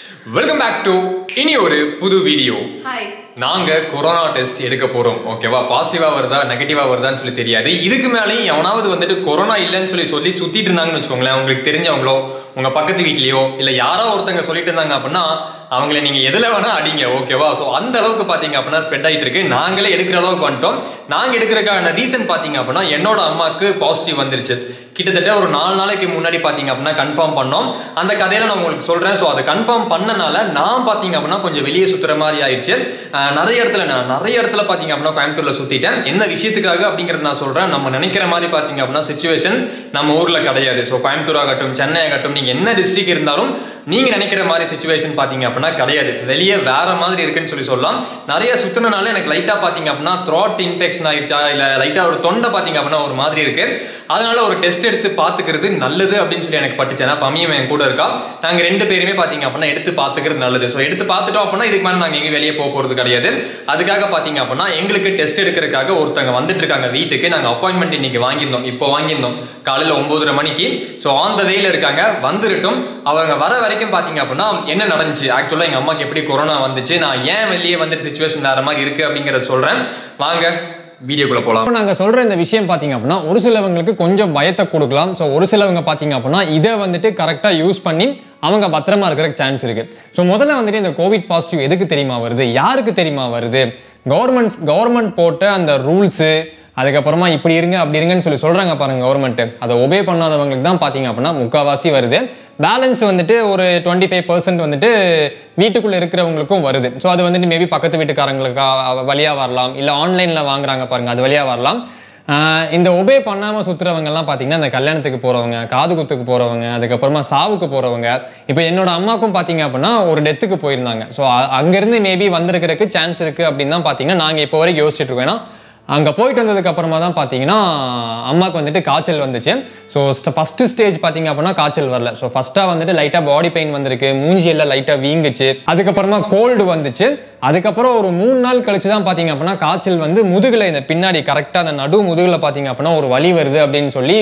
Welcome back to இனி ஒரு புது வீடியோ ஹாய் நாங்க கொரோனா டெஸ்ட் எடுக்க போறோம் ஓகேவா பாசிட்டிவா வருதா நெகட்டிவா வருதான்னு சொல்லி தெரியாது இதுக்கு மேலேயும் எவனாவது வந்துட்டு கொரோனா இல்லைன்னு சொல்லி சொல்லி சுத்திட்டு இருந்தாங்கன்னு வச்சுக்கோங்களேன் உங்களுக்கு தெரிஞ்சவங்களோ உங்க பக்கத்து வீட்லயோ இல்ல யாரோ ஒருத்தங்க சொல்லிட்டு இருந்தாங்க அப்படின்னா அவங்கள நீங்க எதுல வேணா அடிங்க ஓகேவா ஸோ அந்த அளவுக்கு பாத்தீங்க அப்படின்னா ஸ்ப்ரெட் ஆயிட்டு இருக்கு நாங்களே எடுக்கிற அளவுக்கு வந்துட்டோம் நாங்க எடுக்கிறதுக்கான ரீசன் பாத்தீங்க அப்படின்னா என்னோட அம்மாக்கு பாசிட்டிவ் வந்துருச்சு கிட்டத்தட்ட ஒரு நாலு நாளைக்கு முன்னாடி பாத்தீங்க அப்படின்னா கன்ஃபார்ம் பண்ணோம் அந்த கதையில நான் உங்களுக்கு சொல்றேன் ஸோ அதை கன்ஃபார்ம் பண்ணனால நான் பாத்தீங்க அப்படின்னா கொஞ்சம் வெளியே சுத்துற மாதிரி ஆயிடுச்சு அஹ் நிறைய இடத்துல நான் நிறைய இடத்துல பாத்தீங்க அப்படின்னா கோயம்புத்தூர்ல சுத்திட்டேன் என்ன விஷயத்துக்காக அப்படிங்கறத நான் சொல்றேன் நம்ம நினைக்கிற மாதிரி பாத்தீங்க அப்படின்னா சுச்சுவேஷன் நம்ம ஊர்ல கிடையாது ஸோ கோயம்புத்தூர் ஆகட்டும் சென்னை ஆகட்டும் நீங்க என்ன டிஸ்ட்ரிக்ட் இருந்தாலும் நீங்க நினைக்கிற மாதிரி சுச்சுவேஷன் பாத்தீங்க அப்படின்னா கிடையாது வெளியே வேற மாதிரி இருக்குன்னு சொல்லி சொல்லலாம் நிறைய சுத்தினால எனக்கு லைட்டா பாத்தீங்க அப்படின்னா த்ராட் இன்ஃபெக்ஷன் ஆயிடுச்சா இல்ல லைட்டா ஒரு தொண்டை பாத்தீங்க அப்படின்னா ஒரு மாதிரி இருக்கு அதனால ஒரு டெஸ்ட் எடுத்து பாத்துக்கிறது நல்லது அப்படின்னு சொல்லி எனக்கு பட்டுச்சு ஏன்னா பம்மியும் என் கூட இருக்கா நாங்க ரெண்டு பேருமே பாத்தீங்க அப்படின்னா எடுத்து பாத்துக்கிறது நல்லது ஸோ எடுத்து பார்த்துட்டோம் அப்படின்னா இதுக்கு மேலே நாங்க எங்கேயும் வெளியே போக போறது கிடையாது அதுக்காக பாத்தீங்க அப்படின்னா எங்களுக்கு டெஸ்ட் எடுக்கிறதுக்காக ஒருத்தங்க வந்துட்டு இருக்காங்க வீட்டுக்கு நாங்க அப்பாயின்மெண்ட் இன்னைக்கு வாங்கியிருந்தோம் இப்போ வாங்கியிருந்தோம் காலையில ஒன்பதரை மணிக்கு ஸோ ஆன் த வேல இருக்காங்க வந்துருட்டும் அவங்க வர வரைக்கும் பாத்தீங்க அப்படின்னா என்ன நடந்துச்சு ஆக்சுவலா எங்க அம்மாக்கு எப்படி கொரோனா வந்துச்சு நான் ஏன் வெளியே வந்துட்டு சுச்சுவேஷன் வேற மாதிரி இருக்கு அப்படிங்கறத சொல்றேன் வாங்க வீடியோக்குள்ள போலாம் இப்போ நாங்கள் சொல்கிற இந்த விஷயம் பார்த்தீங்க அப்படின்னா ஒரு சிலவங்களுக்கு கொஞ்சம் பயத்தை கொடுக்கலாம் ஸோ ஒரு சிலவங்க பார்த்தீங்க அப்படின்னா இதை வந்துட்டு கரெக்டாக யூஸ் பண்ணி அவங்க பத்திரமா இருக்கிற சான்ஸ் இருக்கு ஸோ முதல்ல வந்துட்டு இந்த கோவிட் பாசிட்டிவ் எதுக்கு தெரியுமா வருது யாருக்கு தெரியுமா வருது கவர்மெண்ட் கவர்மெண்ட் போட்ட அந்த ரூல்ஸு அதுக்கப்புறமா இப்படி இருங்க அப்படி இருங்கன்னு சொல்லி சொல்கிறாங்க பாருங்க கவர்மெண்ட் அதை ஒபே பண்ணாதவங்களுக்கு தான் பார்த்தீங்க அப்படின்னா முக்கால்வாசி வருது பேலன்ஸ் வந்துட்டு ஒரு டுவெண்ட்டி ஃபைவ் பர்சன்ட் வந்துட்டு வீட்டுக்குள்ளே இருக்கிறவங்களுக்கும் வருது ஸோ அது வந்துட்டு மேபி பக்கத்து வீட்டுக்காரங்களுக்கு வழியாக வரலாம் இல்லை ஆன்லைனில் வாங்குறாங்க பாருங்க அது வழியாக வரலாம் ஆஹ் இந்த ஒபே பண்ணாமல் சுற்றுறவங்கலாம் பார்த்தீங்கன்னா இந்த கல்யாணத்துக்கு போகிறவங்க காது குத்துக்கு போகிறவங்க அதுக்கப்புறமா சாவுக்கு போகிறவங்க இப்போ என்னோட அம்மாக்கும் பார்த்தீங்க அப்படின்னா ஒரு டெத்துக்கு போயிருந்தாங்க ஸோ அங்கேருந்து மேபி வந்திருக்கிறதுக்கு சான்ஸ் இருக்குது அப்படின்னு தான் பார்த்தீங்கன்னா நாங்கள் இப்போ வரைக்கும் யோசிச்சுட்டு இருக்கோம் ஏன்னா அங்கே போயிட்டு வந்ததுக்கு அப்புறமா தான் பார்த்தீங்கன்னா அம்மாவுக்கு வந்துட்டு காய்ச்சல் வந்துச்சு ஸோ ஃபஸ்ட்டு ஸ்டேஜ் பார்த்தீங்க அப்படின்னா காய்ச்சல் வரல ஸோ ஃபஸ்ட்டாக வந்துட்டு லைட்டாக பாடி பெயின் வந்திருக்கு மூஞ்சி எல்லாம் லைட்டாக வீங்குச்சு அதுக்கப்புறமா கோல்டு வந்துச்சு அதுக்கப்புறம் ஒரு மூணு நாள் கழிச்சு தான் பார்த்தீங்க அப்படின்னா காய்ச்சல் வந்து முதுகில் இந்த பின்னாடி கரெக்டாக அந்த நடு முதுகில் பார்த்தீங்க அப்படின்னா ஒரு வலி வருது அப்படின்னு சொல்லி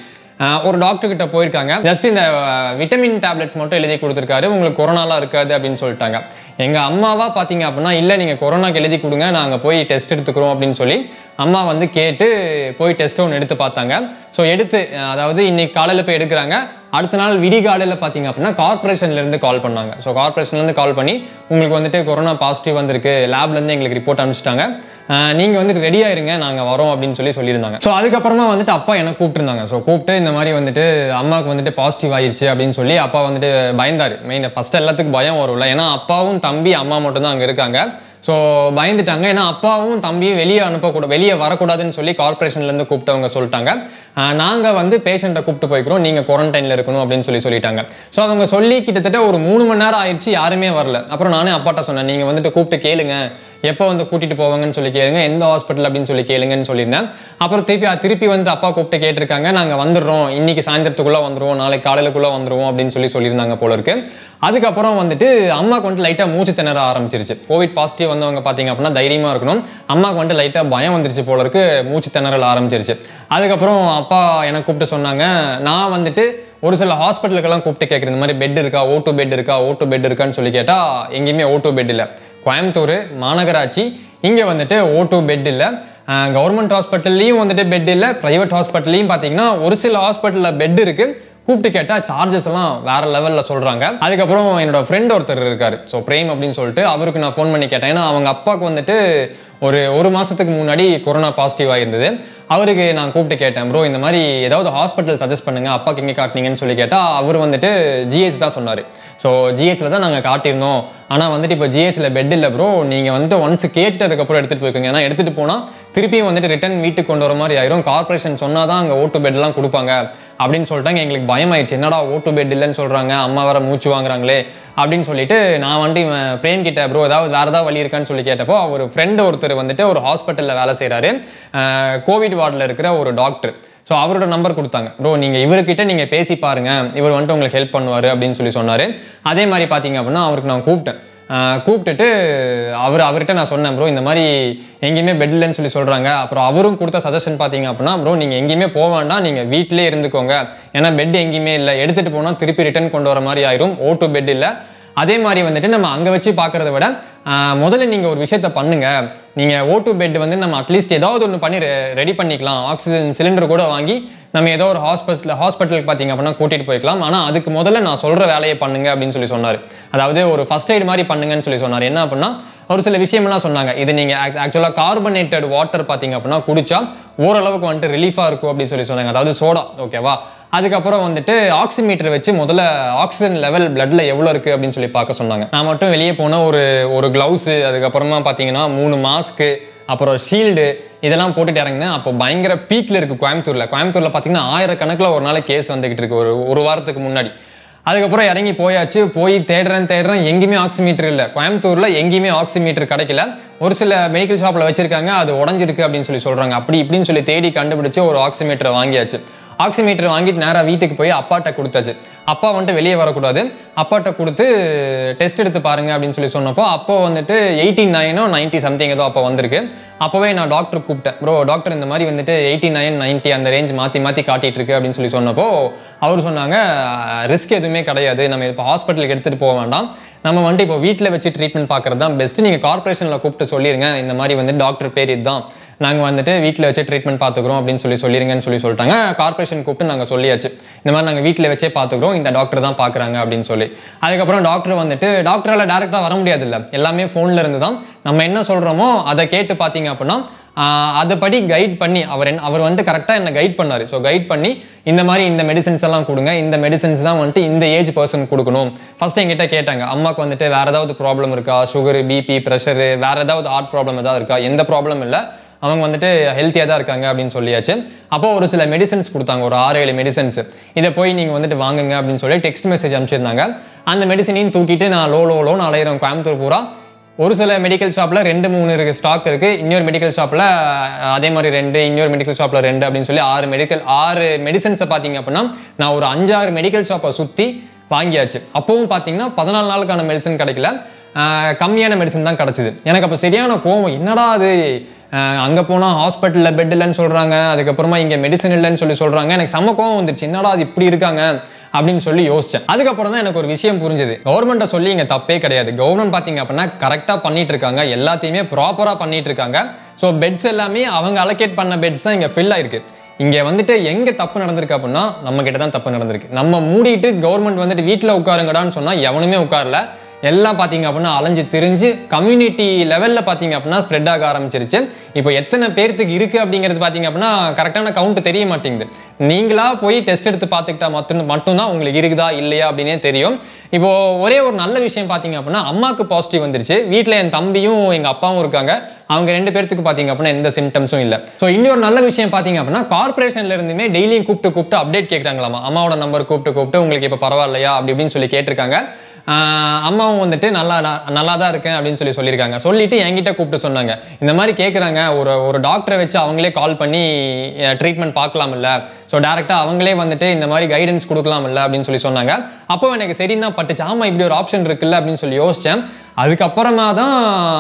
ஆஹ் ஒரு டாக்டர் கிட்ட போயிருக்காங்க ஜஸ்ட் இந்த விட்டமின் டேப்லெட்ஸ் மட்டும் எழுதி கொடுத்துருக்காரு உங்களுக்கு கொரோனாலாம் இருக்காது அப்படின்னு சொல்லிட்டாங்க எங்கள் அம்மாவா பார்த்தீங்க அப்படின்னா இல்லை நீங்கள் கொரோனாக்கு எழுதி கொடுங்க நாங்கள் போய் டெஸ்ட் எடுத்துக்கிறோம் அப்படின்னு சொல்லி அம்மா வந்து கேட்டு போய் டெஸ்ட் ஒன்று எடுத்து பார்த்தாங்க ஸோ எடுத்து அஹ் அதாவது இன்னைக்கு காலையில் போய் எடுக்கிறாங்க அடுத்த நாள் விடிகாலையில் பார்த்தீங்க அப்படின்னா கார்பரேஷன்லேருந்து கால் பண்ணாங்க ஸோ கார்பரேஷன்லேருந்து கால் பண்ணி உங்களுக்கு வந்துட்டு கொரோனா பாசிட்டிவ் வந்திருக்கு லேப்லேருந்து எங்களுக்கு ரிப்போர்ட் அனுப்பிச்சிட்டாங்க நீங்கள் வந்துட்டு ரெடியாக இருங்க நாங்கள் வரோம் அப்படின்னு சொல்லி சொல்லியிருந்தாங்க ஸோ அதுக்கப்புறமா வந்துட்டு அப்பா என்ன கூப்பிட்டுருந்தாங்க ஸோ கூப்பிட்டு இந்த மாதிரி வந்துட்டு அம்மாவுக்கு வந்துட்டு பாசிட்டிவ் ஆயிடுச்சு அப்படின்னு சொல்லி அப்பா வந்துட்டு பயந்தார் மெயின் ஃபர்ஸ்ட் எல்லாத்துக்கும் பயம் வரும்ல ஏன்னா அப்பாவும் தம்பி அம்மா மட்டும்தான் அங்கே இருக்காங்க ஸோ பயந்துட்டாங்க ஏன்னா அப்பாவும் தம்பியும் வெளியே அனுப்பக்கூடாது வெளியே வரக்கூடாதுன்னு சொல்லி கார்பரேஷன்லேருந்து கூப்பிட்டவங்க சொல்லிட்டாங்க நாங்கள் வந்து பேஷண்ட்டை கூப்பிட்டு போய்க்கிறோம் நீங்கள் குவாரண்டைனில் இருக்கணும் அப்படின்னு சொல்லி சொல்லிட்டாங்க ஸோ அவங்க சொல்லி கிட்டத்தட்ட ஒரு மூணு மணி நேரம் ஆயிடுச்சு யாருமே வரல அப்புறம் நானே அப்பாட்ட சொன்னேன் நீங்கள் வந்துட்டு கூப்பிட்டு கேளுங்க எப்போ வந்து கூட்டிட்டு போவாங்கன்னு சொல்லி கேளுங்க எந்த ஹாஸ்பிட்டல் அப்படின்னு சொல்லி கேளுங்கன்னு சொல்லியிருந்தேன் அப்புறம் திருப்பி திருப்பி வந்து அப்பா கூப்பிட்டு கேட்டிருக்காங்க நாங்கள் வந்துடுறோம் இன்னைக்கு சாயந்தரத்துக்குள்ளே வந்துருவோம் நாளைக்கு காலையிலக்குள்ளே வந்துருவோம் அப்படின்னு சொல்லி சொல்லியிருந்தாங்க போல இருக்கு அதுக்கப்புறம் வந்துட்டு அம்மாவுக்கு வந்துட்டு லைட்டாக மூச்சு திணற ஆரம்பிச்சிருச்சு கோவிட் பாசிட்டிவ் வந்தவங்க பார்த்தீங்க அப்படின்னா தைரியமாக இருக்கணும் அம்மாவுக்கு வந்துட்டு லைட்டாக பயம் வந்துருச்சு போல இருக்கு மூச்சு திணறல் ஆரம்பிச்சிருச்சு அதுக்கப்புறம் அப்பா எனக்கு கூப்பிட்டு சொன்னாங்க நான் வந்துட்டு ஒரு சில ஹாஸ்பிட்டலுக்கெல்லாம் கூப்பிட்டு கேட்குறது இந்த மாதிரி பெட் இருக்கா ஓட்டு பெட் இருக்கா ஓட்டு பெட் இருக்கான்னு சொல்லி கேட்டால் எங்கேயுமே ஓட்டு பெட் இல்லை கோயம்புத்தூர் மாநகராட்சி இங்கே வந்துட்டு ஓட்டு பெட் இல்லை கவர்மெண்ட் ஹாஸ்பிட்டல்லையும் வந்துட்டு பெட் இல்லை ப்ரைவேட் ஹாஸ்பிட்டல்லையும் பார்த்தீங்கன்னா ஒரு சில ஹாஸ்பிட்டலில் பெட் இருக்குது கூப்பிட்டு கேட்டால் சார்ஜஸ் எல்லாம் வேற லெவலில் சொல்கிறாங்க அதுக்கப்புறம் என்னோட ஃப்ரெண்ட் ஒருத்தர் இருக்கார் ஸோ பிரேம் அப்படின்னு சொல்லிட்டு அவருக்கு நான் ஃபோன் பண்ணி கேட்டேன் ஏன்னா அவங்க அப்பாவுக்கு வந்துட்டு ஒரு ஒரு மாதத்துக்கு முன்னாடி கொரோனா பாசிட்டிவாக இருந்தது அவருக்கு நான் கூப்பிட்டு கேட்டேன் ப்ரோ இந்த மாதிரி ஏதாவது ஹாஸ்பிட்டல் சஜஸ்ட் பண்ணுங்கள் அப்பாக்கு எங்கே காட்டினீங்கன்னு சொல்லி கேட்டால் அவர் வந்துட்டு ஜிஹெச் தான் சொன்னார் ஸோ ஜிஹெச்சில் தான் நாங்கள் காட்டியிருந்தோம் ஆனால் வந்துட்டு இப்போ ஜிஹெச்சில் பெட் இல்லை ப்ரோ நீங்கள் வந்துட்டு ஒன்ஸ் கேட்டுட்டு அதுக்கப்புறம் எடுத்துகிட்டு போய்க்கோங்க ஏன்னா எடுத்துகிட்டு போனால் திருப்பியும் வந்துட்டு ரிட்டன் வீட்டுக்கு கொண்டு வர மாதிரி ஆயிரும் கார்பரேஷன் சொன்னால் தான் அங்கே ஓட்டு பெட்லாம் கொடுப்பாங்க அப்படின்னு சொல்லிட்டாங்க எங்களுக்கு பயமாயிடுச்சு என்னடா ஓட்டு பெட் இல்லைன்னு சொல்கிறாங்க அம்மா வர மூச்சு வாங்குறாங்களே அப்படின்னு சொல்லிட்டு நான் வந்துட்டு இவன் பிரேம் கிட்ட ப்ரோ ஏதாவது வேறு ஏதாவது வழி இருக்கான்னு சொல்லி கேட்டப்போ அவர் ஃப்ரெண்டு ஒருத்தர் வந்துட்டு ஒரு ஹாஸ்பிட்டலில் வேலை செய்கிறாரு கோவிட் வார்டில் இருக்கிற ஒரு டாக்டர் ஸோ அவரோட நம்பர் கொடுத்தாங்க ப்ரோ நீங்கள் இவர்கிட்ட நீங்கள் பேசி பாருங்க இவர் வந்துட்டு உங்களுக்கு ஹெல்ப் பண்ணுவார் அப்படின்னு சொல்லி சொன்னார் அதே மாதிரி பார்த்தீங்க அப்படின்னா அவருக்கு நான் கூப்பிட்டேன் ஆஹ் கூப்பிட்டுட்டு அவர் அவர்கிட்ட நான் சொன்னேன் ப்ரோ இந்த மாதிரி எங்கேயுமே பெட் இல்லைன்னு சொல்லி சொல்கிறாங்க அப்புறம் அவரும் கொடுத்த சஜஷன் பார்த்தீங்க அப்படின்னா ப்ரோ நீங்கள் எங்கேயுமே போக வேண்டாம் நீங்கள் வீட்டிலே இருந்துக்கோங்க ஏன்னா பெட் எங்கேயுமே இல்லை எடுத்துகிட்டு போனால் திருப்பி ரிட்டர்ன் கொண்டு வர மாதிரி ஆயிரும் ஓட்டு பெட் இல்லை அதே மாதிரி வந்துட்டு நம்ம அங்கே வச்சு பார்க்குறத விட ஆஹ், முதல்ல நீங்கள் ஒரு விஷயத்த பண்ணுங்க நீங்கள் ஓட்டு பெட் வந்து நம்ம அட்லீஸ்ட் ஏதாவது ஒன்று பண்ணி ரெடி பண்ணிக்கலாம் ஆக்சிஜன் சிலிண்டர் கூட வாங்கி நம்ம ஏதோ ஒரு ஹாஸ்பிட்டல் ஹாஸ்பிட்டலுக்கு பார்த்தீங்க அப்படின்னா கூட்டிகிட்டு போய்க்கலாம் ஆனால் அதுக்கு முதல்ல நான் சொல்கிற வேலையை பண்ணுங்க அப்படின்னு சொல்லி சொன்னார் அதாவது ஒரு ஃபர்ஸ்ட் எய்ட் மாதிரி பண்ணுங்கன்னு சொல்லி சொன்னார் என்ன அப்படின்னா ஒரு சில விஷயம்லாம் சொன்னாங்க இது நீங்கள் ஆக்சுவலாக கார்பனேட்டட் வாட்டர் பார்த்தீங்க அப்படின்னா குடிச்சா ஓரளவுக்கு வந்துட்டு ரிலீஃபாக இருக்கும் அப்படின்னு சொல்லி சொன்னாங்க அதாவது சோடா ஓகேவா அதுக்கப்புறம் வந்துட்டு ஆக்சிமீட்டர் வச்சு முதல்ல ஆக்சிஜன் லெவல் பிளட்ல எவ்வளோ இருக்குது அப்படின்னு சொல்லி பார்க்க சொன்னாங்க நான் மட்டும் வெளியே போனால் ஒரு ஒரு க்ளவுஸு அதுக்கப்புறமா பார்த்தீங்கன்னா மூணு மாஸ்க்கு அப்புறம் ஷீல்டு இதெல்லாம் போட்டுட்டு இறங்கினேன் அப்போ பயங்கர பீக்கில் இருக்குது கோயம்புத்தூரில் கோயம்புத்தூரில் பார்த்தீங்கன்னா ஆயிரக்கணக்கில் ஒரு நாள் கேஸ் வந்துக்கிட்டு இருக்கு ஒரு ஒரு வாரத்துக்கு முன்னாடி அதுக்கப்புறம் இறங்கி போயாச்சு போய் தேடுறேன் தேடுறேன் எங்கேயுமே ஆக்சிமீட்டர் இல்லை கோயம்புத்தூரில் எங்கேயுமே ஆக்சிமீட்டர் கிடைக்கல ஒரு சில மெடிக்கல் ஷாப்பில் வச்சிருக்காங்க அது உடஞ்சிருக்கு அப்படின்னு சொல்லி சொல்கிறாங்க அப்படி இப்படின்னு சொல்லி தேடி கண்டுபிடிச்சு ஒரு ஆக்சிமீட்டரை வாங்கியாச்சு ஆக்சிமீட்டர் வாங்கிட்டு நேராக வீட்டுக்கு போய் அப்பாட்ட கொடுத்தாச்சு அப்பா வந்துட்டு வெளியே வரக்கூடாது அப்பாட்ட கொடுத்து டெஸ்ட் எடுத்து பாருங்க அப்படின்னு சொல்லி சொன்னப்போ அப்போ வந்துட்டு எயிட்டி நைனோ நைன்ட்டி சம்திங் ஏதோ அப்போ வந்திருக்கு அப்போவே நான் டாக்டர் கூப்பிட்டேன் ப்ரோ டாக்டர் இந்த மாதிரி வந்துட்டு எயிட்டி நைன் நைன்ட்டி அந்த ரேஞ்ச் மாற்றி மாற்றி காட்டிட்டு இருக்கு அப்படின்னு சொல்லி சொன்னப்போ அவர் சொன்னாங்க ரிஸ்க் எதுவுமே கிடையாது நம்ம இப்போ ஹாஸ்பிட்டலுக்கு எடுத்துகிட்டு போக வேண்டாம் நம்ம வந்துட்டு இப்போ வீட்டில் வச்சு ட்ரீட்மெண்ட் பார்க்குறது தான் பெஸ்ட்டு நீங்கள் கார்பரேஷனில் கூப்பிட்டு சொல்லிடுங்க இந்த மாதிரி வந்து டாக்டர் பேர் இதுதான் நாங்கள் வந்துட்டு வீட்டில் வச்சு ட்ரீட்மெண்ட் பார்த்துக்குறோம் அப்படின்னு சொல்லி சொல்லிருங்கன்னு சொல்லி சொல்லிட்டாங்க கார்பரேஷன் கூப்பிட்டு நாங்கள் சொல்லியாச்சு இந்த மாதிரி நாங்கள் வீட்டில் வச்சே பார்த்துக்குறோம் இந்த டாக்டர் தான் பார்க்குறாங்க அப்படின்னு சொல்லி அதுக்கப்புறம் டாக்டர் வந்துட்டு டாக்டரால் டேரெக்டாக வர முடியாது இல்லை எல்லாமே ஃபோனில் இருந்து தான் நம்ம என்ன சொல்கிறோமோ அதை கேட்டு பார்த்தீங்க அப்படின்னா ஆஹ் அதைப்படி கைட் பண்ணி அவர் என்ன அவர் வந்துட்டு கரெக்டாக என்ன கைட் பண்ணார் ஸோ கைட் பண்ணி இந்த மாதிரி இந்த மெடிசன்ஸ் எல்லாம் கொடுங்க இந்த மெடிசன்ஸ் தான் வந்துட்டு இந்த ஏஜ் பர்சன் கொடுக்கணும் ஃபர்ஸ்ட் என்கிட்ட கேட்டாங்க அம்மாவுக்கு வந்துட்டு வேற ஏதாவது ப்ராப்ளம் இருக்கா சுகர் பிபி ப்ரெஷரு வேற ஏதாவது ஹார்ட் ப்ராப்ளம் ஏதாவது இருக்கா எந்த ப்ராப்ளம் இல்லை அவங்க வந்துட்டு ஹெல்த்தியாக தான் இருக்காங்க அப்படின்னு சொல்லியாச்சு அப்போ ஒரு சில மெடிசன்ஸ் கொடுத்தாங்க ஒரு ஆறு ஏழு மெடிசன்ஸ் இதை போய் நீங்கள் வந்துட்டு வாங்குங்க அப்படின்னு சொல்லி டெக்ஸ்ட் மெசேஜ் அனுப்பிச்சிருந்தாங்க அந்த மெடிசனையும் தூக்கிட்டு நான் லோ லோ லோன்னு அலையிறேன் கோயம்புத்தூர் பூரா ஒரு சில மெடிக்கல் ஷாப்பில் ரெண்டு மூணு இருக்கு ஸ்டாக் இருக்குது இன்னொரு மெடிக்கல் ஷாப்பில் அதே மாதிரி ரெண்டு இன்னொரு மெடிக்கல் ஷாப்பில் ரெண்டு அப்படின்னு சொல்லி ஆறு மெடிக்கல் ஆறு மெடிசன்ஸை பார்த்தீங்க அப்படின்னா நான் ஒரு அஞ்சாறு மெடிக்கல் ஷாப்பை சுற்றி வாங்கியாச்சு அப்போவும் பார்த்தீங்கன்னா பதினாலு நாளுக்கான மெடிசன் கிடைக்கல ஆஹ் கம்மியான மெடிசன் தான் கிடச்சிது எனக்கு அப்போ சரியான கோவம் என்னடா அது அங்கே போனால் ஹாஸ்பிட்டலில் பெட் இல்லைன்னு சொல்கிறாங்க அதுக்கப்புறமா இங்கே மெடிசன் இல்லைன்னு சொல்லி சொல்கிறாங்க எனக்கு செம்ம கோவம் வந்துருச்சு என்னடா அது இப்படி இருக்காங்க அப்படின்னு சொல்லி யோசிச்சேன் அதுக்கப்புறம் தான் எனக்கு ஒரு விஷயம் புரிஞ்சுது கவர்மெண்ட்டை சொல்லி இங்கே தப்பே கிடையாது கவர்மெண்ட் பார்த்தீங்க அப்படின்னா கரெக்டாக பண்ணிட்டு இருக்காங்க எல்லாத்தையுமே ப்ராப்பராக பண்ணிட்டு இருக்காங்க ஸோ பெட்ஸ் எல்லாமே அவங்க அலோகேட் பண்ண பெட்ஸ் தான் இங்கே ஃபில் ஆயிருக்கு இங்கே வந்துட்டு எங்கே தப்பு நடந்திருக்கு அப்படின்னா நம்ம கிட்ட தான் தப்பு நடந்திருக்கு நம்ம மூடிட்டு கவர்மெண்ட் வந்துட்டு வீட்டில் உட்காருங்கடான்னு சொன்னால் எவனுமே உட்காரல எல்லாம் பார்த்தீங்க அப்படின்னா அலைஞ்சு திரிஞ்சு கம்யூனிட்டி லெவலில் பார்த்தீங்க அப்படின்னா ஸ்ப்ரெட் ஆக ஆரம்பிச்சிருச்சு இப்போ எத்தனை பேர்த்துக்கு இருக்குது அப்படிங்கிறது பார்த்தீங்க அப்படின்னா கரெக்டான கவுண்ட் தெரிய மாட்டேங்குது நீங்களா போய் டெஸ்ட் எடுத்து பார்த்துக்கிட்டா மட்டும் மட்டும்தான் உங்களுக்கு இருக்குதா இல்லையா அப்படின்னே தெரியும் இப்போ ஒரே ஒரு நல்ல விஷயம் பார்த்தீங்க அப்படின்னா அம்மாவுக்கு பாசிட்டிவ் வந்துருச்சு வீட்டில் என் தம்பியும் எங்கள் அப்பாவும் இருக்காங்க அவங்க ரெண்டு பேர்த்துக்கு பார்த்தீங்க அப்படின்னா எந்த சிம்டம்ஸும் இல்லை ஸோ இன்னொரு நல்ல விஷயம் பார்த்தீங்க அப்படின்னா கார்பரேஷன்ல இருந்துமே டெய்லியும் கூப்பிட்டு கூப்பிட்டு அப்டேட் கேட்குறாங்களாமா அம்மாவோட நம்பர் கூப்பிட்டு கூப்பிட்டு உங்களுக்கு இப்போ பரவாயில்லையா அப்படி இப்படின்னு சொல்லி கேட்டிருக்காங்க ஆஹ் அம்மாவும் வந்துட்டு நல்லா ந- நல்லா தான் இருக்கேன் அப்படின்னு சொல்லி சொல்லியிருக்காங்க சொல்லிட்டு என்கிட்ட கூப்பிட்டு சொன்னாங்க இந்த மாதிரி கேட்குறாங்க ஒரு ஒரு டாக்டரை வச்சு அவங்களே கால் பண்ணி ட்ரீட்மெண்ட் பார்க்கலாம் இல்ல ஸோ டேரெக்டாக அவங்களே வந்துட்டு இந்த மாதிரி கைடன்ஸ் கொடுக்கலாம் இல்ல அப்படின்னு சொல்லி சொன்னாங்க அப்போ எனக்கு சரின்னு தான் பட்டுச்சு ஆமா இப்படி ஒரு ஆப்ஷன் இருக்குல்ல அப்படின்னு சொல்லி யோசிச்சேன் அதுக்கப்புறமா தான்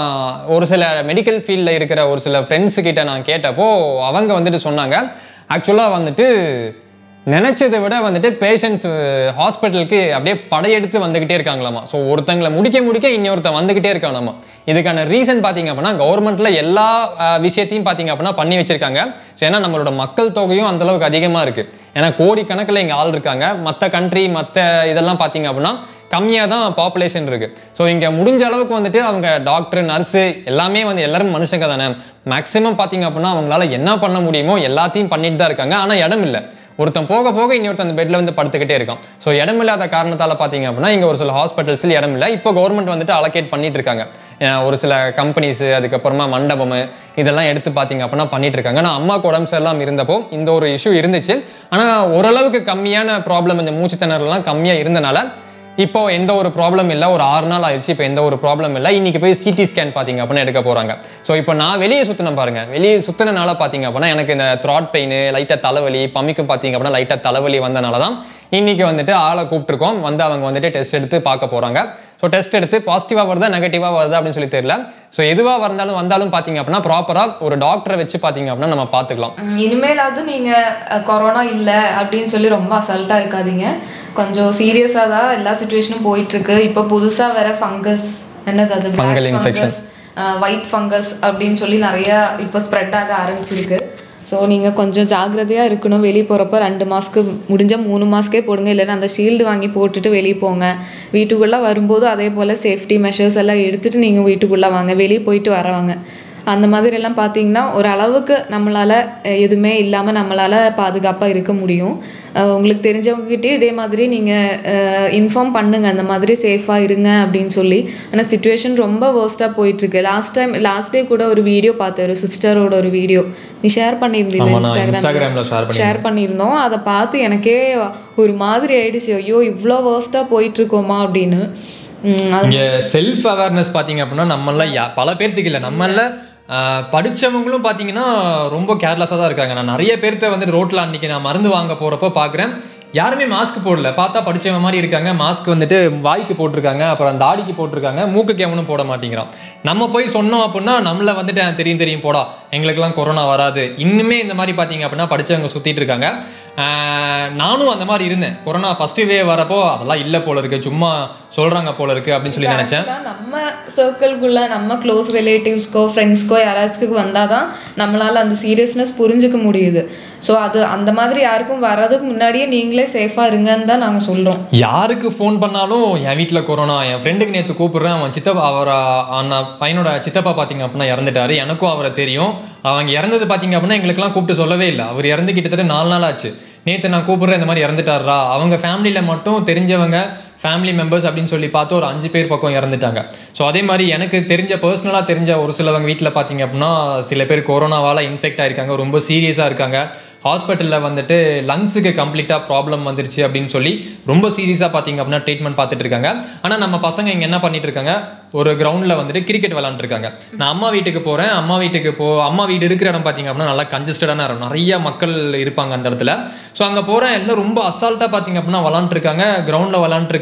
ஒரு சில மெடிக்கல் ஃபீல்டில் இருக்கிற ஒரு சில ஃப்ரெண்ட்ஸு கிட்ட நான் கேட்டப்போ அவங்க வந்துட்டு சொன்னாங்க ஆக்சுவலாக வந்துட்டு நினைச்சதை விட வந்துட்டு பேஷண்ட்ஸ் ஹாஸ்பிட்டலுக்கு அப்படியே படையெடுத்து வந்துகிட்டே இருக்காங்களாமா ஸோ ஒருத்தங்களை முடிக்க முடிக்க இன்னொருத்தன் வந்துகிட்டே இருக்கானாமா இதுக்கான ரீசன் பார்த்தீங்க அப்படின்னா கவர்மெண்ட்ல எல்லா அஹ், விஷயத்தையும் பார்த்தீங்க அப்படின்னா பண்ணி வச்சிருக்காங்க ஸோ ஏன்னா நம்மளோட மக்கள் தொகையும் அந்த அளவுக்கு அதிகமாக இருக்கு ஏன்னா கோடிக்கணக்கில் இங்கே ஆள் இருக்காங்க மற்ற கண்ட்ரி மற்ற இதெல்லாம் பார்த்தீங்க அப்படின்னா கம்மியாக தான் பாப்புலேஷன் இருக்கு ஸோ இங்கே முடிஞ்ச அளவுக்கு வந்துட்டு அவங்க டாக்டர் நர்ஸு எல்லாமே வந்து எல்லாரும் மனுஷங்க தானே மேக்ஸிமம் பார்த்தீங்க அப்படின்னா அவங்களால என்ன பண்ண முடியுமோ எல்லாத்தையும் பண்ணிட்டு தான் இருக்காங்க ஆனால் இடம் இல்லை ஒருத்தன் போக போக இன்னொருத்தன் அந்த பெட்ல வந்து படுத்துக்கிட்டே இருக்கான் ஸோ இடம் இல்லாத காரணத்தால பார்த்தீங்க அப்படின்னா இங்கே ஒரு சில ஹாஸ்பிட்டல்ஸில் இடம் இல்லை இப்போ கவர்மெண்ட் வந்துட்டு அலோகேட் பண்ணிட்டு இருக்காங்க அஹ் ஒரு சில கம்பெனிஸ் அதுக்கப்புறமா மண்டபம் இதெல்லாம் எடுத்து பார்த்தீங்க அப்படின்னா பண்ணிட்டு இருக்காங்க நான் அம்மாவுக்கு உடம்பு சரியில்லாம இருந்தப்போ இந்த ஒரு இஷ்யூ இருந்துச்சு ஆனால் ஓரளவுக்கு கம்மியான ப்ராப்ளம் இந்த மூச்சு திணறலாம் கம்மியாக இருந்தனால இப்போ எந்த ஒரு ப்ராப்ளம் இல்லை ஒரு ஆறு நாள் ஆயிடுச்சு இப்போ எந்த ஒரு ப்ராப்ளம் இல்லை இன்னைக்கு போய் சிடி ஸ்கேன் பார்த்தீங்க அப்படின்னா எடுக்க போறாங்க ஸோ இப்போ நான் வெளியே சுத்தினேன் பாருங்க வெளியே சுத்தினனால பார்த்தீங்க அப்படின்னா எனக்கு இந்த த்ராட் பெயின் லைட்டாக தலைவலி பம்மிக்கும் பார்த்தீங்க அப்படின்னா லைட்டாக தலைவலி வந்தனால தான் இன்னைக்கு வந்துட்டு ஆளை கூப்பிட்டுருக்கோம் வந்து அவங்க வந்துட்டு டெஸ்ட் எடுத்து பார்க்க போறாங்க ஸோ டெஸ்ட் எடுத்து பாசிட்டிவாக வருதா நெகட்டிவாக வருதா அப்படின்னு சொல்லி தெரியல ஸோ எதுவாக வந்தாலும் வந்தாலும் பார்த்தீங்க அப்படின்னா ப்ராப்பராக ஒரு டாக்டரை வச்சு பார்த்தீங்க அப்படின்னா நம்ம பார்த்துக்கலாம் ம், இனிமேலாவது நீங்க அஹ், கொரோனா இல்ல அப்படின்னு சொல்லி ரொம்ப அசால்ட்டா இருக்காதீங்க கொஞ்சம் சீரியஸா தான் எல்லா சுச்சுவேஷனும் போயிட்டு இருக்கு இப்போ புதுசா வேற ஃபங்கஸ் என்னது அது Fungal infection. ஒயிட் ஃபங்கஸ் அப்படின்னு சொல்லி நிறைய இப்போ ஸ்ப்ரெட் ஆக ஆரம்பிச்சிருக்கு ஸோ நீங்கள் கொஞ்சம் ஜாக்கிரதையாக இருக்கணும் வெளியே போகிறப்ப ரெண்டு மாஸ்க்கு முடிஞ்சால் மூணு மாஸ்க்கே போடுங்க இல்லைன்னா அந்த ஷீல்டு வாங்கி போட்டுட்டு வெளியே போங்க வீட்டுக்குள்ளே வரும்போது அதே போல் சேஃப்டி மெஷர்ஸ் எல்லாம் எடுத்துகிட்டு நீங்கள் வீட்டுக்குள்ளே வாங்க வெளியே போயிட்டு வரவாங்க அந்த மாதிரி எல்லாம் பார்த்தீங்கன்னா ஒரு அளவுக்கு நம்மளால் எதுவுமே இல்லாமல் நம்மளால் பாதுகாப்பாக இருக்க முடியும் அஹ் உங்களுக்கு தெரிஞ்சவங்ககிட்டயே இதே மாதிரி நீங்கள் இன்ஃபார்ம் பண்ணுங்க அந்த மாதிரி சேஃபாக இருங்க அப்படின்னு சொல்லி ஆனால் சுச்சுவேஷன் ரொம்ப வேர்ஸ்ட்டாக போயிட்டுருக்கு லாஸ்ட் டைம் லாஸ்ட் டே கூட ஒரு வீடியோ பார்த்தேன் ஒரு சிஸ்டரோட ஒரு வீடியோ நீ ஷேர் பண்ணியிருந்தீங்க ஆமா, நான் Instagramல share இன்ஸ்டாகிராம் ஷேர் பண்ணியிருந்தோம் அதை பார்த்து எனக்கே ஒரு மாதிரி ஆயிடுச்சு ஐயோ இவ்வளோ வேர்ஸ்ட்டாக போயிட்டுருக்கோமா அப்படின்னு உம், அது இங்கே செல்ஃப் அவேர்னஸ் பார்த்தீங்க அப்படின்னா நம்மள யா- பல பேர்த்துக்கு இல்லை நம்மள ஆஹ், படிச்சவங்களும் பார்த்தீங்கன்னா ரொம்ப கேர்லெஸ்ஸாக தான் இருக்காங்க நான் நிறைய பேர்த்த வந்து ரோட்டில் அன்றைக்கி நான் மருந்து வாங்க போகிறப்போ பார்க்குறேன் யாருமே மாஸ்க் போடல பார்த்தா படிச்சவங்க மாதிரி இருக்காங்க மாஸ்க் வந்துட்டு வாய்க்கு போட்டிருக்காங்க அப்புறம் தாடிக்கு போட்டிருக்காங்க மூக்குக்கு எவனும் போட மாட்டேங்கிறான் நம்ம போய் சொன்னோம் அப்படின்னா நம்மள வந்துட்டு "ஆ, தெரியும் தெரியும் போடா எங்களுக்கெல்லாம் கொரோனா வராது இன்னுமே இந்த மாதிரி பார்த்தீங்க அப்படின்னா படிச்சவங்க சுற்றிட்டு இருக்காங்க ஆஹ், நானும் அந்த மாதிரி இருந்தேன் கொரோனா ஃபர்ஸ்ட் வே வரப்போ அதெல்லாம் இல்லை போல இருக்கு சும்மா சொல்கிறாங்க போல இருக்கு அப்படின்னு சொல்லி நினச்சேன் Actually, நம்ம சர்க்கிள்குள்ள நம்ம க்ளோஸ் ரிலேட்டிவ்ஸ்க்கோ ஃப்ரெண்ட்ஸ்க்கோ யாராச்சும் வந்தால் தான் நம்மளால் அந்த சீரியஸ்னஸ் புரிஞ்சுக்க முடியுது ஸோ அது அந்த மாதிரி யாருக்கும் வர்றதுக்கு முன்னாடியே நீங்களே சேஃபாக இருங்கன்னு தான் நாங்கள் சொல்கிறோம் யாருக்கு ஃபோன் பண்ணாலும் என் வீட்டில் கொரோனா என் ஃப்ரெண்டுக்கு நேற்று கூப்பிடுறேன் அவன் சித்தப்பா அவர் அந்த பையனோட சித்தப்பா பார்த்தீங்க அப்படின்னா இறந்துட்டாரு எனக்கும் அவரை தெரியும் அவங்க இறந்தது பார்த்தீங்க அப்படின்னா எங்களுக்கெல்லாம் கூப்பிட்டு சொல்லவே இல்லை அவர் இறந்து கிட்டத்தட்ட நாலு நாள் ஆச்சு நேற்று நான் கூப்பிடுறேன் இந்த மாதிரி இறந்துட்டாரா அவங்க ஃபேமிலியில் மட்டும் தெரிஞ்சவங்க ஃபேமிலி மெம்பர்ஸ் அப்படின்னு சொல்லி பார்த்து ஒரு அஞ்சு பேர் பக்கம் இறந்துட்டாங்க ஸோ அதே மாதிரி எனக்கு தெரிஞ்ச பர்சனலாக தெரிஞ்ச ஒரு சிலவங்க வீட்டில் பார்த்தீங்க அப்படின்னா சில பேர் கொரோனாவால் இன்ஃபெக்ட் ஆயிருக்காங்க ரொம்ப சீரியஸாக இருக்காங்க ஹாஸ்பிட்டலில் வந்துட்டு லங்ஸுக்கு கம்ப்ளீட்டாக ப்ராப்ளம் வந்துருச்சு அப்படின்னு சொல்லி ரொம்ப சீரியஸாக பார்த்தீங்க அப்படின்னா ட்ரீட்மெண்ட் பார்த்துட்டு இருக்காங்க ஆனால் நம்ம பசங்க இங்கே என்ன பண்ணிட்டு இருக்காங்க ஒரு கிரவுண்டில் வந்துட்டு கிரிக்கெட் விளாண்டுருக்காங்க நான் அம்மா வீட்டுக்கு போகிறேன் அம்மா வீட்டுக்கு போ அம்மா வீடு இருக்கிற இடம் பார்த்தீங்க அப்படின்னா நல்லா கன்ஜஸ்டடான இடம் நிறைய மக்கள் இருப்பாங்க அந்த இடத்துல ஸோ அங்கே போகிறேன் எல்லாம் ரொம்ப அசால்ட்டாக பார்த்தீங்க அப்படின்னா விளாண்டுருக்காங்க கிரவுண்டில் விளாண்டுருக்காங்க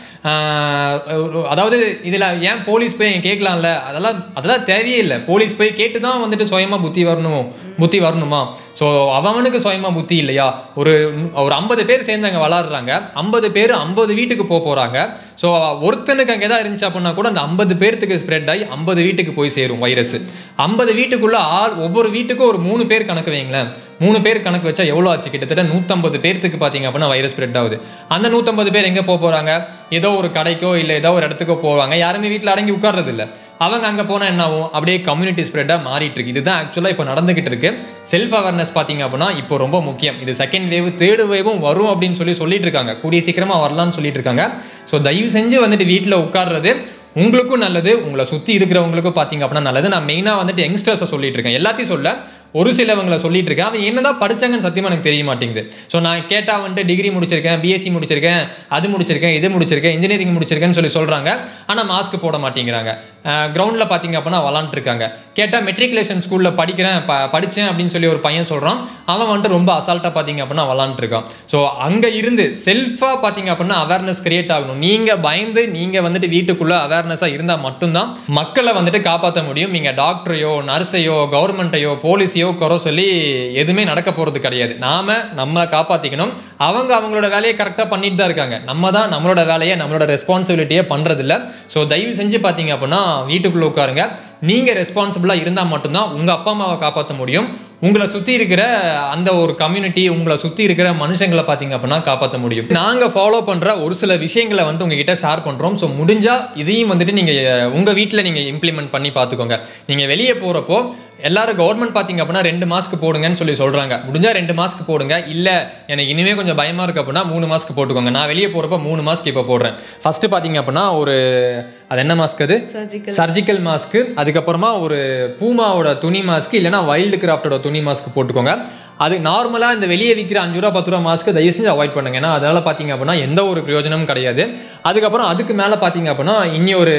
ஆஹ் ஒரு- அதாவது இதில் ஏன் போலீஸ் போய் இங்க கேட்கலாம்ல அதெல்லாம் அதெல்லாம் தேவையே இல்லை போலீஸ் போய் கேட்டு தான் வந்துட்டு சுயமாக புத்தி வரணும் புத்தி வரணுமா ஸோ அவனுக்கு சுயமாக புத்தி இல்லையா ஒரு ஒரு ஐம்பது பேர் சேர்ந்து அங்கே விளாட்றாங்க ஐம்பது பேர் ஐம்பது வீட்டுக்கு போக போகிறாங்க ஸோ ஒருத்தனுக்கு அங்கே எதாவது இருந்துச்சு அப்படின்னா கூட அந்த ஐம்பது பேர்த்துக்கு ஸ்ப்ரெட் ஆகி ஐம்பது வீட்டுக்கு போய் சேரும் வைரஸ் ஐம்பது வீட்டுக்குள்ள ஆள் ஒவ்வொரு வீட்டுக்கும் ஒரு மூணு பேர் கணக்கு வைங்களேன் மூணு பேர் கணக்கு வச்சா எவ்வளோ ஆச்சு கிட்டத்தட்ட நூற்றம்பது பேர்த்துக்கு பார்த்தீங்க அப்படின்னா வைரஸ் ஸ்ப்ரெட் ஆகுது அந்த நூற்றம்பது பேர் எங்கே போக போகிறாங்க ஏதோ ஒரு கடைக்கோ இல்லை ஏதோ ஒரு இடத்துக்கோ போவாங்க யாருமே வீட்டில் அடங்கி உட்கார்றது இல்லை அவங்க அங்கே போனால் என்ன ஆகும் அப்படியே கம்யூனிட்டி ஸ்ப்ரெட்டாக மாறிட்டு இருக்கு இதுதான் ஆக்சுவலாக இப்போ நடந்துகிட்டு இருக்கு செல்ஃப் அவேர்னஸ் பார்த்தீங்க அப்படின்னா இப்போ ரொம்ப முக்கியம் இது செகண்ட் வேவ் தேர்டு வேவும் வரும் அப்படின்னு சொல்லி சொல்லிட்டு இருக்காங்க கூடிய சீக்கிரமாக வரலாம்னு சொல்லிட்டு இருக்காங்க ஸோ தயவு செஞ்சு வந்துட்டு வீட்டில் உட்கார்றது உங்களுக்கும் நல்லது உங்களை சுற்றி இருக்கிறவங்களுக்கும் பார்த்தீங்க அப்படின்னா நல்லது நான் மெயினாக வந்துட்டு யங்ஸ்டர்ஸை சொல்லிட்டு இருக்கேன் எல்லாத்தையும் சொல்ல ஒரு சிலவங்களை சொல்லிட்டு இருக்கேன் அவன் என்னதான் படிச்சாங்கன்னு சத்தியமாக எனக்கு தெரிய மாட்டேங்குது ஸோ நான் கேட்டால் வந்துட்டு டிகிரி முடிச்சிருக்கேன் பிஎஸ்சி முடிச்சிருக்கேன் அது முடிச்சிருக்கேன் இது முடிச்சிருக்கேன் இன்ஜினியரிங் முடிச்சிருக்கேன்னு சொல்லி சொல்கிறாங்க ஆனால் மாஸ்க் போட மாட்டேங்கிறாங்க கிரவுண்டில் பார்த்தீங்க அப்படின்னா விளாண்டுருக்காங்க கேட்டால் மெட்ரிகுலேஷன் ஸ்கூலில் படிக்கிறேன் ப படித்தேன் அப்படின்னு சொல்லி ஒரு பையன் சொல்கிறான் அவன் வந்துட்டு ரொம்ப அசால்ட்டாக பார்த்தீங்க அப்படின்னா விளாண்டுருக்கான் ஸோ அங்கே இருந்து செல்ஃபாக பார்த்தீங்க அப்படின்னா அவேர்னஸ் கிரியேட் ஆகணும் நீங்கள் பயந்து நீங்கள் வந்துட்டு வீட்டுக்குள்ளே அவேர்னஸாக இருந்தால் மட்டும்தான் மக்களை வந்துட்டு காப்பாற்ற முடியும் நீங்கள் டாக்டரையோ நர்ஸையோ கவர்மெண்ட்டையோ போலீஸையோ குறை சொல்லி எதுவுமே நடக்க போகிறது கிடையாது நாம நம்ம காப்பாற்றிக்கணும் அவங்க அவங்களோட வேலையை கரெக்டாக பண்ணிட்டு தான் இருக்காங்க நம்ம தான் நம்மளோட வேலையை நம்மளோட ரெஸ்பான்சிபிலிட்டியை பண்ணுறதில்ல ஸோ தயவு செஞ்சு பார்த்தீங்க அப்படின்னா வீட்டுக்குள்ளே உட்காருங்க நீங்கள் ரெஸ்பான்சிபிளாக இருந்தால் மட்டும்தான் உங்கள் அப்பா அம்மாவை காப்பாற்ற முடியும் உங்களை சுற்றி இருக்கிற அந்த ஒரு கம்யூனிட்டி உங்களை சுற்றி இருக்கிற மனுஷங்களை பார்த்தீங்க அப்படின்னா காப்பாற்ற முடியும் நாங்கள் ஃபாலோ பண்ணுற ஒரு சில விஷயங்களை வந்து உங்ககிட்ட ஷேர் பண்ணுறோம் ஸோ முடிஞ்சால் இதையும் வந்துட்டு நீங்கள் உங்கள் வீட்டில் நீங்கள் இம்ப்ளிமெண்ட் பண்ணி பார்த்துக்கோங்க நீங்கள் வெளியே போகிறப்போ எல்லாரும் கவர்மெண்ட் பார்த்தீங்க அப்படின்னா ரெண்டு மாஸ்க் போடுங்கன்னு சொல்லி சொல்கிறாங்க முடிஞ்சால் ரெண்டு மாஸ்க் போடுங்க இல்லை எனக்கு இனிமே கொஞ்சம் பயமாக இருக்கு அப்படின்னா மூணு மாஸ்க் போட்டுக்கோங்க நான் வெளியே போகிறப்ப மூணு மாஸ்க் இப்போ போடுறேன் ஃபஸ்ட்டு பார்த்தீங்க அப்படின்னா ஒரு அது என்ன மாஸ்க் அது சர்ஜிக்கல் சர்ஜிக்கல் மாஸ்க்கு அதுக்கப்புறமா ஒரு பூமாவோட துணி மாஸ்க் இல்லைனா வைல்டு கிராஃப்டோட துணி மாஸ்க் போட்டுக்கோங்க அது நார்மலாக இந்த வெளியே விற்கிற அஞ்சு ரூபா பத்து ரூபா மாஸ்க்கு தயவு செஞ்சு அவாய்ட் பண்ணுங்க ஏன்னா அதனால பார்த்தீங்க அப்படின்னா எந்த ஒரு பிரயோஜனமும் கிடையாது அதுக்கப்புறம் அதுக்கு மேலே பார்த்தீங்க அப்படின்னா இனி ஒரு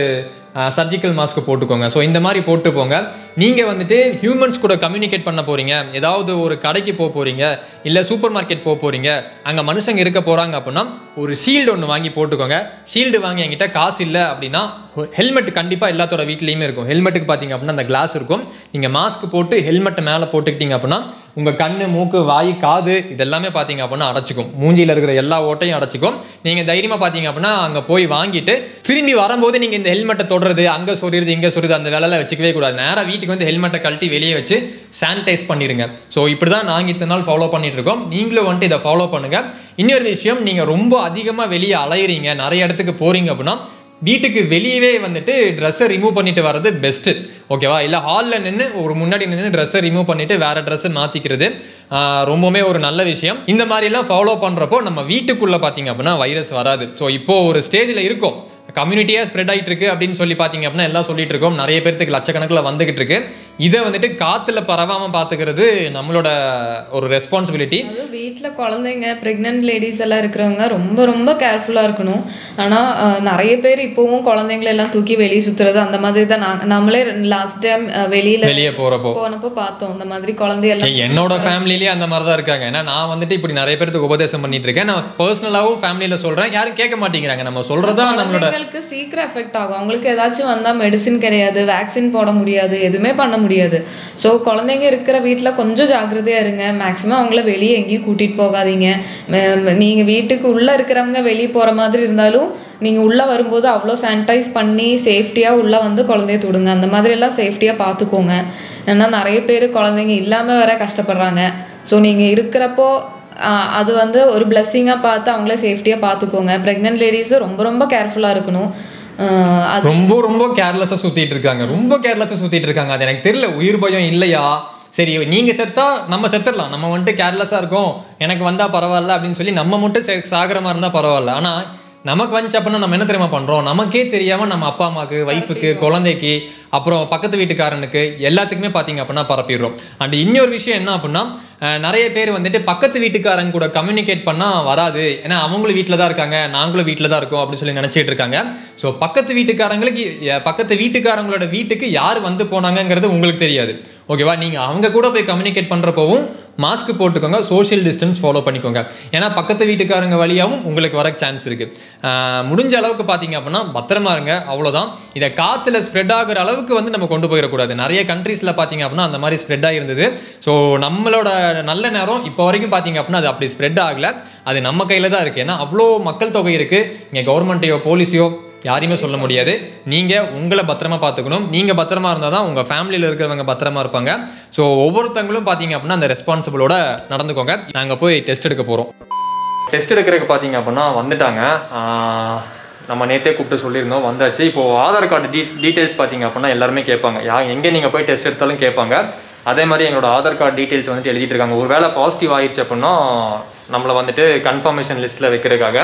சர்ஜிக்கல் மாஸ்க் போட்டுக்கோங்க ஸோ இந்த மாதிரி போட்டு போங்க நீங்கள் வந்துட்டு ஹியூமன்ஸ் கூட கம்யூனிகேட் பண்ண போகிறீங்க ஏதாவது ஒரு கடைக்கு போக போகிறீங்க இல்லை சூப்பர் மார்க்கெட் போக போகிறீங்க அங்கே மனுஷங்க இருக்க போகிறாங்க அப்படின்னா ஒரு ஷீல்டு ஒன்று வாங்கி போட்டுக்கோங்க ஷீல்டு வாங்கி என்கிட்ட காசு இல்லை அப்படின்னா ஹெல்மெட் கண்டிப்பாக எல்லாத்தோட வீட்லேயுமே இருக்கும் ஹெல்மெட்டுக்கு பார்த்தீங்க அப்படின்னா அந்த கிளாஸ் இருக்கும் நீங்கள் மாஸ்க் போட்டு ஹெல்மெட்டை மேலே போட்டுக்கிட்டீங்க அப்படின்னா உங்கள் கண்ணு மூக்கு வாய் காது இதெல்லாமே பார்த்தீங்க அப்படின்னா அடைச்சிக்கும் மூஞ்சியில் இருக்கிற எல்லா ஓட்டையும் அடைச்சிக்கும் நீங்கள் தைரியமாக பார்த்தீங்க அப்படின்னா அங்கே போய் வாங்கிட்டு திரும்பி வரும்போது நீங்கள் இந்த ஹெல்மெட்டை தொடுறது அங்கே சொரியுறது இங்கே சொரியுது அந்த வேலையெல்லாம் வச்சுக்கவே கூடாது நேராக வீட்டுக்கு வந்து ஹெல்மெட்டை கழட்டி வெளியே வச்சு சானிடைஸ் பண்ணிடுங்க ஸோ இப்படி தான் நாங்கள் இத்தனை நாள் ஃபாலோ பண்ணிட்டு இருக்கோம் நீங்களும் வந்துட்டு இதை ஃபாலோ பண்ணுங்கள் இன்னொரு விஷயம் நீங்கள் ரொம்ப அதிகமாக வெளியே அலையிறீங்க நிறைய இடத்துக்கு போகிறீங்க அப்படின்னா வீட்டுக்கு வெளியவே வந்துட்டு ட்ரெஸ்ஸை ரிமூவ் பண்ணிட்டு வர்றது பெஸ்ட்டு ஓகேவா இல்லை ஹாலில் நின்று ஒரு முன்னாடி நின்று ட்ரெஸ்ஸை ரிமூவ் பண்ணிட்டு வேற ட்ரெஸ்ஸை மாற்றிக்கிறது ரொம்பவுமே ஒரு நல்ல விஷயம் இந்த மாதிரிலாம் ஃபாலோ பண்ணுறப்போ நம்ம வீட்டுக்குள்ளே பார்த்தீங்க அப்படின்னா வைரஸ் வராது ஸோ இப்போ ஒரு ஸ்டேஜில் இருக்கும் கம்யூனிட்டியாக ஸ்ப்ரெட் ஆகிட்டு இருக்கு அப்படின்னு சொல்லி பார்த்தீங்க அப்படின்னா எல்லாம் சொல்லிட்டு இருக்கோம் நிறைய பேர்த்துக்கு லட்சக்கணக்கில் வந்துகிட்டு இருக்கு இதை வந்துட்டு காற்றுல பரவாமல் பார்த்துக்கிறது நம்மளோட ஒரு ரெஸ்பான்சிபிலிட்டி அதுவும் வீட்டில் குழந்தைங்க ப்ரெக்னென்ட் லேடிஸ் எல்லாம் இருக்கிறவங்க ரொம்ப ரொம்ப கேர்ஃபுல்லாக இருக்கணும் ஆனால் நிறைய பேர் இப்போவும் குழந்தைங்களை எல்லாம் தூக்கி வெளியே சுற்றுறது அந்த மாதிரி தான் நாங்கள் நம்மளே லாஸ்ட் டைம் வெளியில் வெளியே போகிறப்போ போனப்போ பார்த்தோம் இந்த மாதிரி குழந்தையெல்லாம் ஏய், என்னோட ஃபேமிலிலேயே அந்த மாதிரி தான் இருக்காங்க ஏன்னா நான் வந்துட்டு இப்படி நிறைய பேருக்கு உபதேசம் பண்ணிட்டு இருக்கேன் நான் பர்சனலாகவும் ஃபேமிலியில் சொல்கிறேன் யாரும் கேட்க மாட்டேங்கிறாங்க நம்ம சொல்கிறதா நம்மளோட குழந்தைங்களுக்கு சீக்கிரம் எஃபெக்ட் ஆகும் அவங்களுக்கு ஏதாச்சும் வந்தால் மெடிசின் கிடையாது வேக்சின் போட முடியாது எதுவுமே பண்ண முடியாது ஸோ குழந்தைங்க இருக்கிற வீட்டில் கொஞ்சம் ஜாக்கிரதையாக இருங்க மேக்ஸிமம் அவங்கள வெளியே எங்கேயும் கூட்டிகிட்டு போகாதீங்க நீங்கள் வீட்டுக்கு உள்ளே இருக்கிறவங்க வெளியே போகிற மாதிரி இருந்தாலும் நீங்கள் உள்ளே வரும்போது அவ்வளோ சானிடைஸ் பண்ணி சேஃப்டியாக உள்ளே வந்து குழந்தைய தொடுங்க அந்த மாதிரியெல்லாம் சேஃப்டியாக பார்த்துக்கோங்க ஏன்னா நிறைய பேர் குழந்தைங்க இல்லாமல் வேற கஷ்டப்படுறாங்க ஸோ நீங்கள் இருக்கிறப்போ ஆஹ் அது வந்து ஒரு பிளெஸ்ஸிங்காக பார்த்து அவங்கள சேஃப்டியாக பார்த்துக்கோங்க ப்ரெக்னென்ட் லேடிஸும் ரொம்ப ரொம்ப கேர்ஃபுல்லாக இருக்கணும் ஆஹ் அது ரொம்ப ரொம்ப கேர்லெஸ்ஸாக சுற்றிட்டு இருக்காங்க ரொம்ப கேர்லெஸ்ஸாக சுற்றிட்டு இருக்காங்க அது எனக்கு தெரியல உயிர் பயம் இல்லையா சரி நீங்கள் செத்தா நம்ம செத்துடலாம் நம்ம வந்துட்டு கேர்லெஸ்ஸாக இருக்கோம் எனக்கு வந்தால் பரவாயில்ல அப்படின்னு சொல்லி நம்ம மட்டும் செ- சாகுற மாதிரி இருந்தால் பரவாயில்ல ஆனால் நமக்கு வந்துச்சு அப்படின்னா நம்ம என்ன தெரியுமா பண்ணுறோம் நமக்கே தெரியாமல் நம்ம அப்பா அம்மாவுக்கு ஒய்ஃபுக்கு குழந்தைக்கு அப்புறம் பக்கத்து வீட்டுக்காரனுக்கு எல்லாத்துக்குமே பார்த்தீங்க அப்படின்னா பரப்பிடுறோம் அண்ட் இன்னொரு விஷயம் என்ன அப்படின்னா அஹ், நிறைய பேர் வந்துட்டு பக்கத்து வீட்டுக்காரங்க கூட கம்யூனிகேட் பண்ணால் வராது ஏன்னா அவங்களும் வீட்டில் தான் இருக்காங்க நாங்களும் வீட்டில் தான் இருக்கோம் அப்படின்னு சொல்லி நினச்சிட்டு இருக்காங்க ஸோ பக்கத்து வீட்டுக்காரங்களுக்கு அஹ், பக்கத்து வீட்டுக்காரங்களோட வீட்டுக்கு யார் வந்து போனாங்கங்கிறது உங்களுக்கு தெரியாது ஓகேவா நீங்கள் அவங்க கூட போய் கம்யூனிகேட் பண்ணுறப்பவும் மாஸ்க் போட்டுக்கோங்க சோஷியல் டிஸ்டன்ஸ் ஃபாலோ பண்ணிக்கோங்க ஏன்னா பக்கத்து வீட்டுக்காரங்க வழியாகவும் உங்களுக்கு வர சான்ஸ் இருக்குது முடிஞ்ச அளவுக்கு பார்த்தீங்க அப்படின்னா பத்திரமா இருங்க அவ்வளோதான் இதை காற்றுல ஸ்ப்ரெட் ஆகுற அளவுக்கு வந்து நம்ம கொண்டு போயிடக்கூடாது நிறைய கண்ட்ரீஸில் பார்த்தீங்க அப்படின்னா அந்த மாதிரி ஸ்ப்ரெட் ஆகிருந்தது ஸோ நம்மளோட நல்ல நேரம் இப்போ வரைக்கும் பார்த்தீங்க அப்படின்னா அது அப்படி ஸ்ப்ரெட் ஆகலை அது நம்ம கையில் தான் இருக்குது ஏன்னா அவ்வளோ மக்கள் தொகை இருக்குது இங்கே கவர்மெண்ட்டையோ போலீஸையோ யாரையுமே சொல்ல முடியாது நீங்கள் உங்களை பத்திரமா பார்த்துக்கணும் நீங்கள் பத்திரமா இருந்தால் தான் உங்கள் ஃபேமிலியில் இருக்கிறவங்க பத்திரமா இருப்பாங்க ஸோ ஒவ்வொருத்தங்களும் பார்த்தீங்க அப்படின்னா அந்த ரெஸ்பான்சிபிளோட நடந்துக்கோங்க நாங்கள் போய் டெஸ்ட் எடுக்க போகிறோம் டெஸ்ட் எடுக்கிறதுக்கு பார்த்தீங்க அப்படின்னா வந்துட்டாங்க ஆஹ் நம்ம நேற்றே கூப்பிட்டு சொல்லியிருந்தோம் வந்தாச்சு இப்போது ஆதார் கார்டு டீ டீட்டெயில்ஸ் பார்த்தீங்க அப்படின்னா எல்லாருமே கேட்பாங்க யா எங்கே நீங்கள் போய் டெஸ்ட் எடுத்தாலும் கேட்பாங்க அதே மாதிரி எங்களோட ஆதார் கார்டு டீட்டெயில்ஸ் வந்துட்டு எழுதிட்டு இருக்காங்க ஒரு வேளை பாசிட்டிவ் ஆயிடுச்சு அப்படின்னா நம்மளை வந்துட்டு கன்ஃபர்மேஷன் லிஸ்ட்டில் வைக்கிறதுக்காக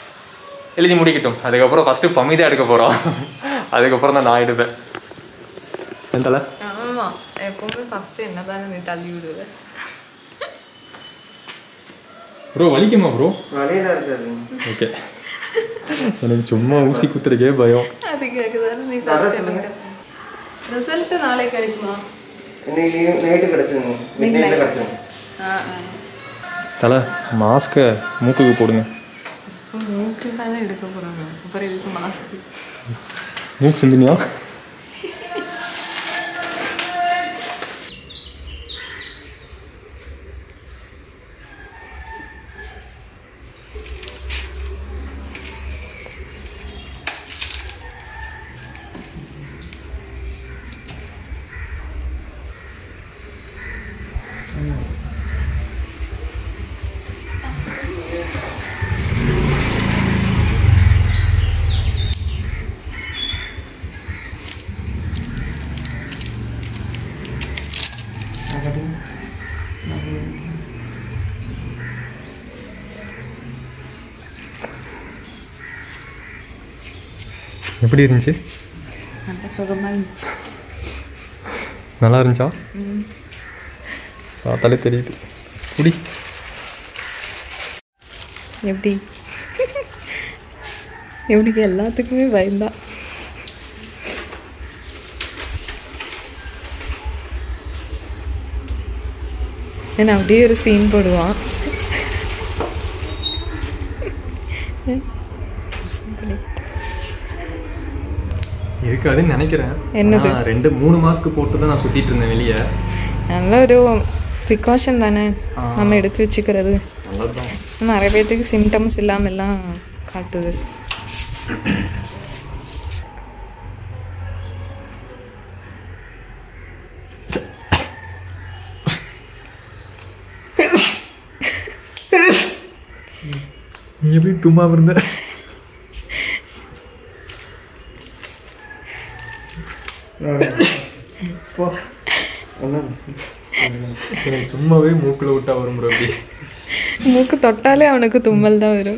எழுதி முடிக்கட்டும் அதுக்கப்புறம் ஃபஸ்ட்டு பம்மி தான் எடுக்க போகிறோம் அதுக்கப்புறம் தான் நான் எடுப்பேன் எந்தல ஆமாம் எப்பவுமே ஃபஸ்ட்டு என்ன தானே நீ தள்ளி விடுவேன் ப்ரோ வலிக்குமா ப்ரோ வழியில இருக்காது ஓகே எனக்கு சும்மா ஊசி குத்துறக்கே பயம் அதுக்காக தானே நீ ஃபஸ்ட் எனக்கு ரிசல்ட்டு நாளை கிடைக்குமா இன்னைக்கு நைட்டு கிடச்சுங்க மிட் நைட்டில் கிடச்சுங்க ஆ ஆ தலை மாஸ்க்கை மூக்குக்கு போடுங்க மூக்கு தானே எடுக்க போகிறாங்க அப்புறம் இதுக்கு மாஸ்க்கு மூக்கு சிந்தினியா எப்படி இருந்துச்சு நல்ல சுகமாக இருந்துச்சு நல்லா இருந்துச்சா பார்த்தாலே தெரியுது குடி எப்படி இவனுக்கு எல்லாத்துக்குமே பயந்தான் ஏன்னா அப்படியே ஒரு சீன் போடுவான் இருக்காதுன்னு நினைக்கிறேன் என்னது? ஆனா, ரெண்டு மூணு மாஸ்க் போட்டு தான் நான் சுத்திட்டு இருந்தேன் வெளியே நல்ல ஒரு ப்ரிகாஷன் தானே நம்ம எடுத்து வச்சுக்கிறது நல்லதுதான் நிறைய பேர்த்துக்கு சிம்டம்ஸ் இல்லாமல்லாம் காட்டுது நீ எப்படி தும்மா இருந்த எனக்கு சும்மாவே மூக்குல விட்டா வரும் bro அப்படி மூக்கு தொட்டாலே அவனுக்கு தும்மல் தான் வரும்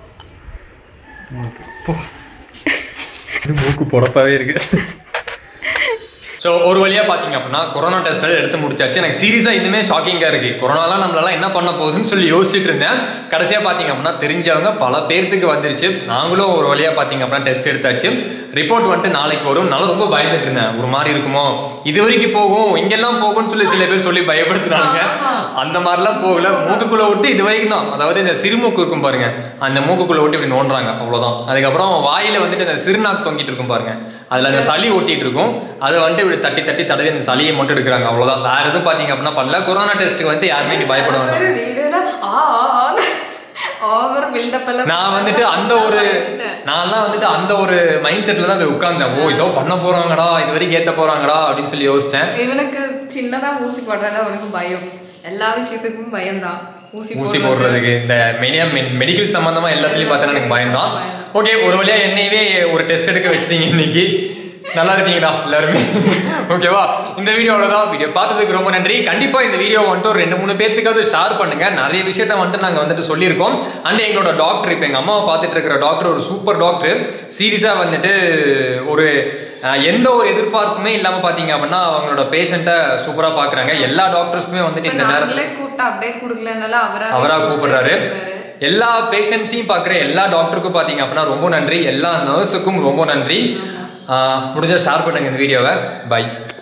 இது மூக்கு பொடப்பாவே இருக்கு ஸோ ஒரு வழியாக பார்த்தீங்க அப்படின்னா கொரோனா டெஸ்ட் எடுத்து முடிச்சாச்சு எனக்கு சீரியஸாக இன்னுமே ஷாக்கிங்காக இருக்குது கொரோனாலாம் நம்மளால என்ன பண்ண போகுதுன்னு சொல்லி யோசிச்சுட்டு இருந்தேன் கடைசியாக பார்த்தீங்க அப்படின்னா தெரிஞ்சவங்க பல பேர்த்துக்கு வந்துருச்சு நாங்களும் ஒரு வழியாக பார்த்தீங்க அப்படின்னா டெஸ்ட் எடுத்தாச்சு ரிப்போர்ட் வந்துட்டு நாளைக்கு வரும் நான் ரொம்ப பயந்துட்டு இருந்தேன் ஒரு மாதிரி இருக்குமோ இது வரைக்கும் போகும் இங்கெல்லாம் போகும்னு சொல்லி சில பேர் சொல்லி பயப்படுத்துனாங்க அந்த மாதிரிலாம் போகல மூக்குக்குள்ள விட்டு இது வரைக்கும் தான் அதாவது இந்த சிறுமூக்கு இருக்கும் பாருங்க அந்த மூக்குக்குள்ள விட்டு இப்படி நோண்டுறாங்க அவ்வளவுதான் அதுக்கப்புறம் வாயில வந்துட்டு இந்த சிறுநாக்கு தொங்கிட்டு இருக்கும் பாருங்க அதுல அந்த சளி ஒட்டிட்டு இருக்கும் அதை வந்துட்டு இப்படி தட்டி தட்டி தடவி அந்த சளியை மட்டும் எடுக்கிறாங்க அவ்வளவுதான் வேற எதுவும் பாத்தீங்க அப்படின்னா பண்ணல கொரோனா டெஸ்ட்டுக்கு வந்து யாருமே இங்க பயப்பட வேண்டாம் வீடியோல ஓவர் பில்டப் எல்லாம் நான் வந்துட்டு அந்த ஒரு நான்லாம் வந்துட்டு அந்த ஒரு மைண்ட் செட்ல தான் போய் உட்கார்ந்தேன் ஓ இதோ பண்ண போறாங்கடா இது வரைக்கும் ஏத்த போறாங்கடா அப்படின்னு சொல்லி யோசிச்சேன் இவனுக்கு சின்னதா ஊசி போடுறதுல அவனுக்கு பயம் எல்லா விஷயத்துக்கும் பயம்தான் ஊசி ஊசி போடுறதுக்கு இந்த மெனியா மெடிக்கல் சம்பந்தமா எல்லாத்துலயும் பார்த்தா எனக்கு பயம்தான் ஓகே ஒரு வழியா என்னையவே ஒரு டெஸ்ட் எடுக்க வச்சிட்டீங்க இன்னைக்கு நல்லா இருக்கீங்களா எல்லாருமே ஓகேவா இந்த வீடியோவில் தான் வீடியோ பார்த்ததுக்கு ரொம்ப நன்றி கண்டிப்பா இந்த வீடியோ வந்துட்டு ஒரு ரெண்டு மூணு பேர்த்துக்காவது ஷேர் பண்ணுங்க நிறைய விஷயத்த வந்துட்டு நாங்க வந்துட்டு சொல்லியிருக்கோம் அண்ட் எங்களோட டாக்டர் இப்போ எங்க அம்மாவை பார்த்துட்டு இருக்கிற டாக்டர் ஒரு சூப்பர் டாக்டர் சீரியஸா வந்துட்டு ஒரு அஹ், எந்த ஒரு எதிர்பார்ப்புமே இல்லாம பாத்தீங்க அப்படின்னா அவங்களோட பேஷண்ட்டை சூப்பரா பாக்குறாங்க எல்லா டாக்டர்ஸ்க்குமே வந்துட்டு இந்த நேரத்துல நாங்களே கூப்பிட்டு அப்டேட் கொடுக்கலனால அவரா அவரா கூப்பிடுறாரு எல்லா பேஷண்ட்ஸையும் பார்க்குற எல்லா டாக்டருக்கும் பார்த்தீங்க அப்படின்னா ரொம்ப நன்றி எல்லா நர்ஸுக்கும் ரொம்ப நன்றி ஆஹ் முடிஞ்சா ஷேர் பண்ணுங்க இந்த வீடியோவை பை